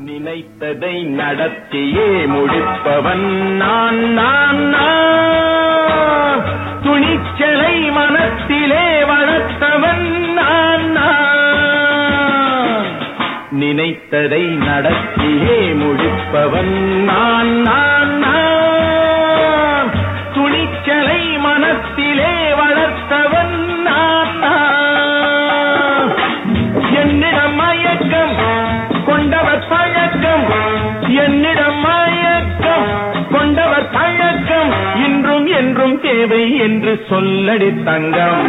நினைத்ததை நடத்தியே முடிப்பவன் நான் நான் நான் துணிச்சலை மனத்திலே வளர்த்தவன் நான் நான் நினைத்ததை நடத்தியே முடிப்பவன் நான் நான் நான் துணிச்சலை மனத்திலே வளர்த்தவன் நான் நான் என்னிடம் மயக்கம் கொண்டவர் பழக்கம் என்னிடம் மயக்கம் கொண்டவர் பழக்கம் இன்றும் என்றும் தேவை என்று சொல்லடி தங்கம்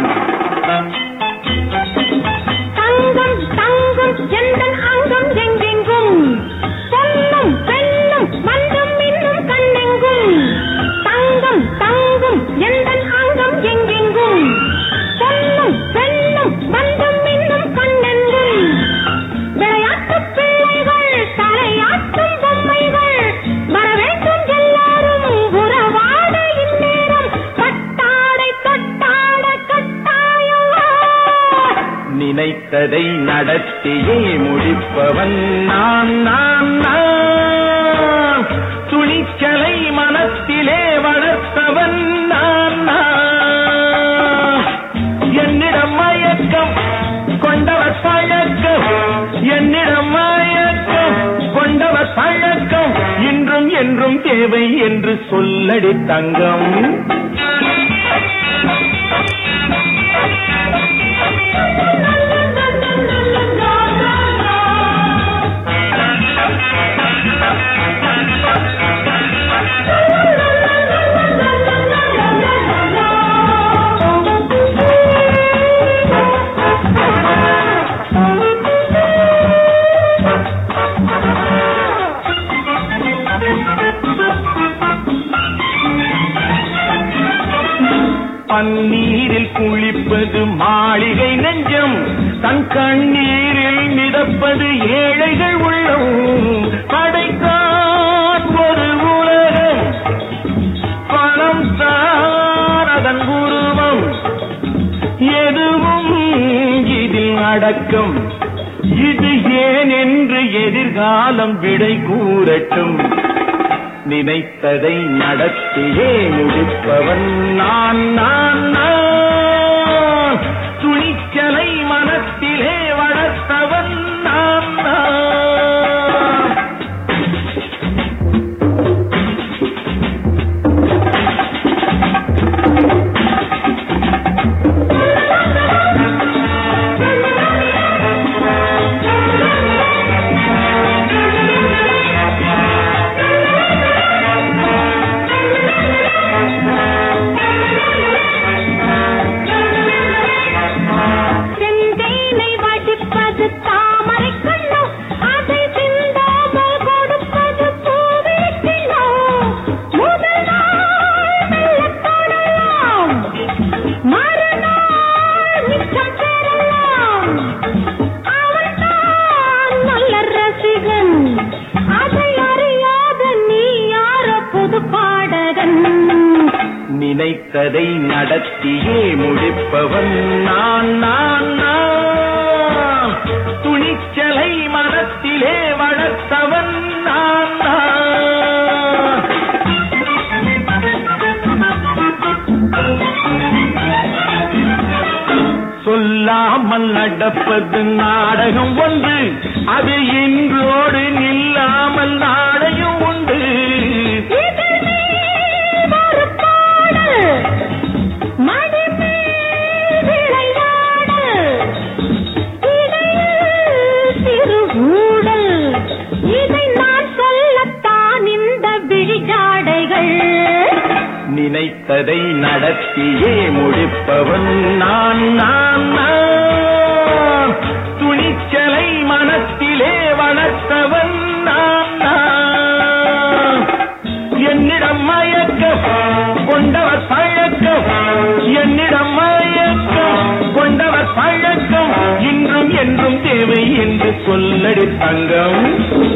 தங்கம் தங்கம் எந்தன் அங்கம் எங்கெங்கும் பொன்னும் பெண்ணும் மன்றும் இன்னும் கண்ணெங்கும் தங்கம் தங்கம் எந்தன் அங்கம் எங்கெங்கும் பொன்னும் பெண்ணும் மன்றும் இன்னும் கண்ணெங்கும் விளையாட்டு பிள்ளைகள் தலையாட்டும் பொம்மைகள் வர வேண்டும் எல்லாரும் உறவாட இந்நேரம் கட்டாடை கட்டாட கட்டாயம் நினைத்ததை நடத்தியே முடிப்பவன் நான் நான் நான் துணிச்சலை மனத்திலே வளர்த்தவன் நான் நான் என்னிடம் மயக்கம் கொண்டவர் பழக்கம் என்னிடம் மயக்கம் கொண்டவர் பழக்கம் இன்றும் என்றும் தேவை என்று சொல்லடி தங்கம் பன்னீரில் குளிப்பது மாளிகை நெஞ்சம் தன் கண்ணீரில் மிதப்பது ஏழைகள் உள்ளம் படைத்தான் ஒரு உலகம் பணம் தான் அதன் உருவம் எதுவும் இதில் அடக்கம் இது ஏன் என்று எதிர்காலம் விடை கூறட்டும் நினைத்ததை நடத்தியே முடிப்பவன் நான் நான் நான் துணிச்சலை மனத்திலே வளர்த்தவன் நான் நான் செந்தேனை வடிப்பது தாமரை கண்ணம் அதை சிந்தாமல் கொடுப்பது பூவிழி கிண்ணம் முதல் நாள் மெல்லத் தொடலாம் மறுநாள் மிச்சம் பெறலாம் அவன்தான் நல்ல ரசிகன் அதை அறியாத நீ யாரோ புது பாடகன் நினைத்ததை நடத்தியே முடிப்பவன் நான் நான் நான் துணிச்சலை மனத்திலே வளர்த்தவன் நான் நான் சொல்லாமல் நடப்பது நாடகம் ஒன்று அது இன்றோடு நில்லாமல் நாளையும் உண்டு நினைத்ததை நடத்தியே முடிப்பவன் நான் நான் நான் துணிச்சலை மனத்திலே வளர்த்தவன் நான் நான் என்னிடம் மயக்கம் கொண்டவர் பழக்கம் என்னிடம் மயக்கம் கொண்டவர் பழக்கம் இன்றும் என்றும் தேவை என்று சொல்லடி தங்கம்